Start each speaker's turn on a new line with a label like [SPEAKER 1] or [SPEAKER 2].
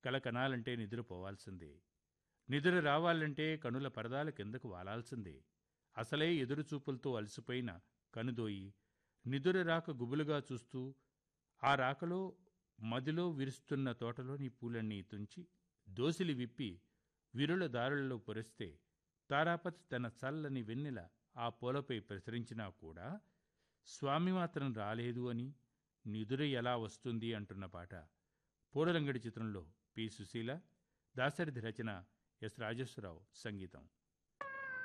[SPEAKER 1] కల కనాలంటే నిద్రపోవాల్సిందే నిద్ర రావాలంటే కనుల పరదాల కిందకు వాలాల్సిందే అసలే ఎదురుచూపులతో అలసిపోయిన కనుదోయి నిదుర రాక గుబులుగా చూస్తూ ఆ రాకలో మదిలో విరుస్తున్న తోటలోని పూలన్నీ తుంచి దోసిలి విప్పి విరుల దారులలో పొరిస్తే తారాపతి తన చల్లని వెన్నెల ఆ పూలపై ప్రసరించినా కూడా స్వామి మాత్రం రాలేదు అని నిదుర ఎలా వస్తుంది అంటున్న పాట పూడలంగడి చిత్రంలో పి సుశీల దాశరథి రచన ఎస్ రాజేశ్వరరావు సంగీతం